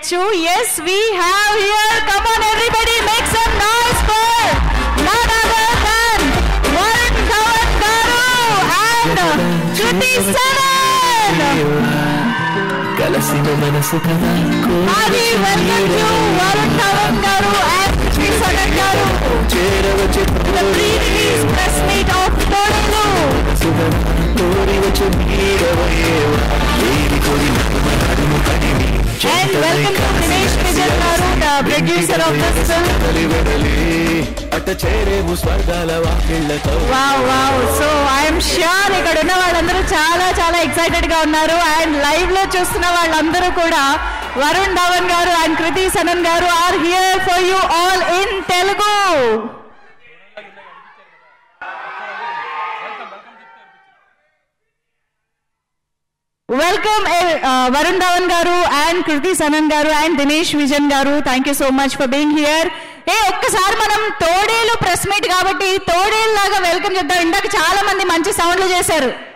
Two, yes, we have here. Come on, everybody, make some noise for none other than Varun Dhawan Garu and Kruti Saran. కలసిన మనసు కదా Adi, welcome to Varun Dhawan Garu and Kruti Saran Garu. చేరవచ్చు The pre-release press meet of Todulu. కోరి వచ్చు నీరవయేవా ఏది కోరి నడుము కడిమి And welcome to Dinesh Vijan Garu, the producer of this film. వెడలి అట చేరేము స్వర్గాల వాకిళ్ళతో wow wow so I'm sure ఇక్కడ ఉన్న వాళ్ళందరూ చాలా చాలా ఎక్సైటెడ్ గా ఉన్నారు అండ్ లైవ్ లో చూస్తున్న వాళ్ళందరూ కూడా వరుణ్ ధవన్ గారు అండ్ కృతి సనన్ గారు are here for you all in Telugu welcome Varun Dhawan గారు అండ్ కృతి సనన్ గారు అండ్ దినేష్ విజన్ గారు thank you so much for being here ఏ ఒక్కసారి మనం తోడేలు ప్రెస్ మీట్ కాబట్టి తోడేలు లాగా వెల్కమ్ చెప్తాం ఇందాక చాలా మంది మంచి సౌండ్లు చేశారు